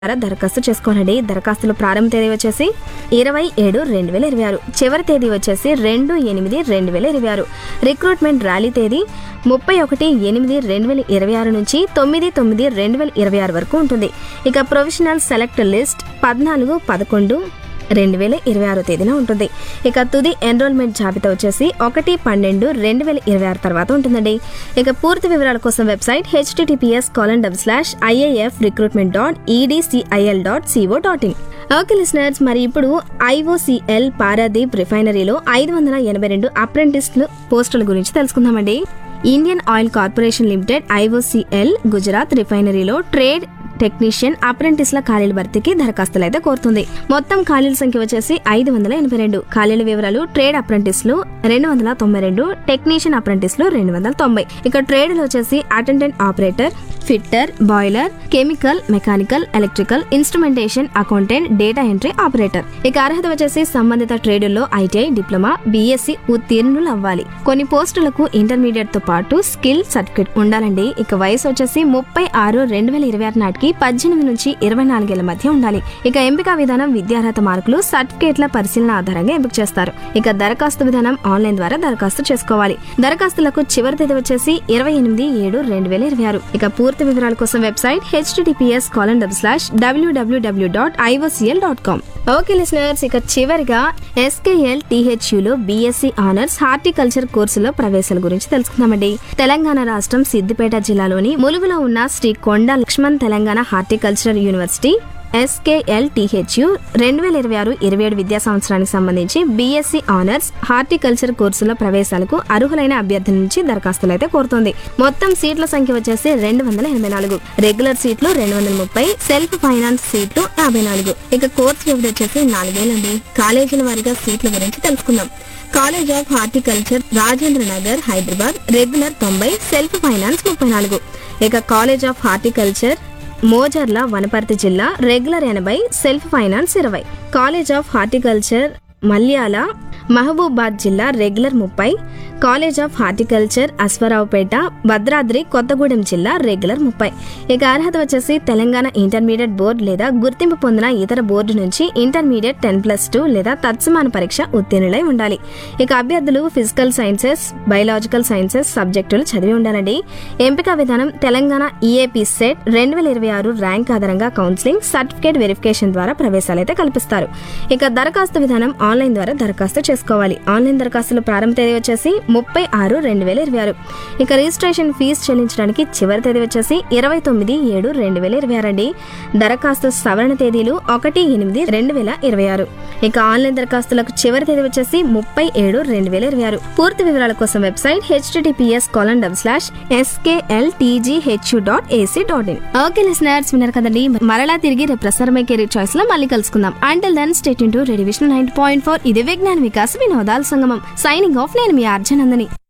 ద్వారా దరఖాస్తు చేసుకోవాలండి దరఖాస్తుల ప్రారంభ తేదీ వచ్చేసి ఇరవై ఏడు రెండు వేల ఇరవై ఆరు చివరి తేదీ వచ్చేసి రెండు ఎనిమిది రెండు వేల ఇరవై ఆరు రిక్రూట్మెంట్ ర్యాలీ తేదీ ముప్పై ఒకటి ఎనిమిది రెండు వేల ఇరవై ఆరు నుంచి తొమ్మిది తొమ్మిది రెండు వేల ఇరవై ఆరు వరకు ఉంటుంది ఇక ప్రొఫెషనల్ సెలెక్ట్ లిస్ట్ పద్నాలుగు పదకొండు రెండు వేల ఇరవై ఆరో తేదీన ఉంటుంది ఇక తుది ఎన్రోల్మెంట్ జాబితా వచ్చేసి ఒకటి పన్నెండు రెండు వేల ఇరవై ఆరు తర్వాత ఉంటుందండి ఇక పూర్తి వివరాల కోసం website HTTPS colon double slash IAF recruitment dot EDCIL dot CO dot in okay listeners మరి ఇప్పుడు ఐఓసిఎల్ పారాదీప్ రిఫైనరీలో ఐదు వందల ఎనభై రెండు అప్రెంటిస్లు పోస్టుల గురించి తెలుసుకుందామండి Indian oil corporation limited IOCL Gujarat రిఫైనరీలో ట్రేడ్ టెక్నీషియన్ అప్రెంటిస్ల ఖాళీల భర్తీకి దరఖాస్తులు అయితే కోరుతుంది మొత్తం ఖాళీల సంఖ్య వచ్చేసి ఐదు వందల ఎనభై రెండు ఖాళీల వివరాలు ట్రేడ్ అప్రెంటిస్లు రెండు వందల తొంభై రెండు టెక్నీషియన్ అప్రెంటిస్లు రెండు వందల తొంభై ఇక ట్రేడ్ వచ్చేసి attendant operator fitter boiler chemical mechanical electrical instrumentation accountant data entry operator ఇక అర్హత వచ్చేసి సంబంధిత ట్రేడుల్లో ఐటీఐ డిప్లొమా బీఎస్సీ ఉత్తీర్ణులు అవ్వాలి కొన్ని పోస్టులకు ఇంటర్మీడియట్ తో పాటు స్కిల్ సర్టిఫికేట్ ఉండాలండి ఇక వయసు వచ్చేసి ముప్పై ఆరు రెండు వేల ఇరవై ఆరు నాటికి పద్దెనిమిది నుంచి ఇరవై నాలుగేళ్ల మధ్య ఉండాలి ఇక ఎంపిక విధానం విద్యార్హత మార్కులు సర్టిఫికేట్ల పరిశీలన ఆధారంగా ఎంపిక చేస్తారు ఇక దరఖాస్తు విధానం ఆన్లైన్ ద్వారా దరఖాస్తు చేసుకోవాలి దరఖాస్తులకు చివరి తేదీ వచ్చేసి ఇరవై ఎనిమిది ఏడు రెండు వేల ఇరవై ఆరు ఇక పూర్తి వివరాల కోసం website HTTPS colon double slash WWW dot IOCL dot com okay listeners ఇక చివరిగా ఎస్కేఎల్ టీహెచ్యులో బీఎస్సీ ఆనర్స్ హార్టికల్చర్ కోర్సులో ప్రవేశాల గురించి తెలుసుకుందామండి తెలంగాణ రాష్ట్రం సిద్దిపేట జిల్లాలోని ములుగులో ఉన్న శ్రీ కొండ లక్ష్మణ్ తెలంగాణ హార్టికల్చర్ యూనివర్సిటీ ఎస్కేఎల్ టీహెచ్యు రెండు వేల ఇరవై ఆరు ఇరవై ఏడు విద్యా సంవత్సరానికి సంబంధించి బీఎస్సీ ఆనర్స్ హార్టికల్చర్ కోర్సుల ప్రవేశాలకు అర్హులైన అభ్యర్థుల నుంచి దరఖాస్తులు అయితే కోరుతోంది మొత్తం సీట్ల సంఖ్య వచ్చేసి రెండు వందల ఎనభై నాలుగు రెగ్యులర్ సీట్లు రెండు వందల ముప్పై సెల్ఫ్ ఫైనాన్స్ సీట్లు యాభై నాలుగు ఇక కోర్సు వ్యవధి వచ్చేసి నాలుగేళ్ళండి కాలేజీల వారీగా సీట్ల గురించి తెలుసుకుందాం college of horticulture Rajendra Nagar Hyderabad regular తొంభై సెల్ఫ్ ఫైనాన్స్ ముప్పై నాలుగు ఇక college of horticulture Mojerla Wanaparthy జిల్లా రెగ్యులర్ ఎనభై సెల్ఫ్ ఫైనాన్స్ ఇరవై college of horticulture Malyala Mahabubabad జిల్లా రెగ్యులర్ ముప్పై college of horticulture Aswaraopeta Bhadradri Kothagudem జిల్లా రెగ్యులర్ ముప్పై ఇక అర్హత వచ్చేసి తెలంగాణ ఇంటర్మీడియట్ బోర్డు లేదా గుర్తింపు పొందిన ఇతర బోర్డు నుంచి ఇంటర్మీడియట్ టెన్ ప్లస్ టూ లేదా తత్సమాన పరీక్ష ఉత్తీర్ణులై ఉండాలి ఇక అభ్యర్థులు ఫిజికల్ సైన్సెస్ బయలాజికల్ సైన్సెస్ సబ్జెక్టులు చదివి ఉండాలండి ఎంపిక విధానం తెలంగాణ ఈఏపీ సెట్ రెండు వేల ఇరవై ఆరు ర్యాంక్ ఆధారంగా కౌన్సిలింగ్ సర్టిఫికేట్ వెరిఫికేషన్ ద్వారా ప్రవేశాలు అయితే కల్పిస్తారు ఇక దరఖాస్తు విధానం ఆన్లైన్ ద్వారా దరఖాస్తు చేసుకోవాలి ఆన్లైన్ దరఖాస్తుల ప్రారంభ తేదీ వచ్చేసి ముప్పై ఆరు రెండు వేల ఇరవై ఆరు ఇక రిజిస్ట్రేషన్ ఫీజు చెల్లించడానికి చివరి తేదీ వచ్చేసి ఇరవై తొమ్మిది ఏడు రెండు వేల ఇరవై ఆరు అండి దరఖాస్తు సవరణ తేదీలు ఒకటి ఎనిమిది రెండు వేల ఇరవై ఆరు ఇక ఆన్లైన్ దరఖాస్తులకు చివరి తేదీ వచ్చేసి ముప్పై ఏడు రెండు వేల ఇరవై ఆరు పూర్తి వివరాల కోసం website HTTPS colon double slash SKL TGHU dot AC dot in okay listeners విన్నారు కదండి మరలా తిరిగి రేపు ప్రసారమై కెరీర్ చాయిస్ లో మళ్ళీ కలుసుకుందాం అంటిల్ దెన్ స్టేట్ ఇంటూ రెడివిషన్ నైన్ పాయింట్ ఫోర్ ఇది విజ్ఞాన వికాస్ వినోదాల సంగమం సైనింగ్ ఆఫ్ నేను మీ అర్జనందని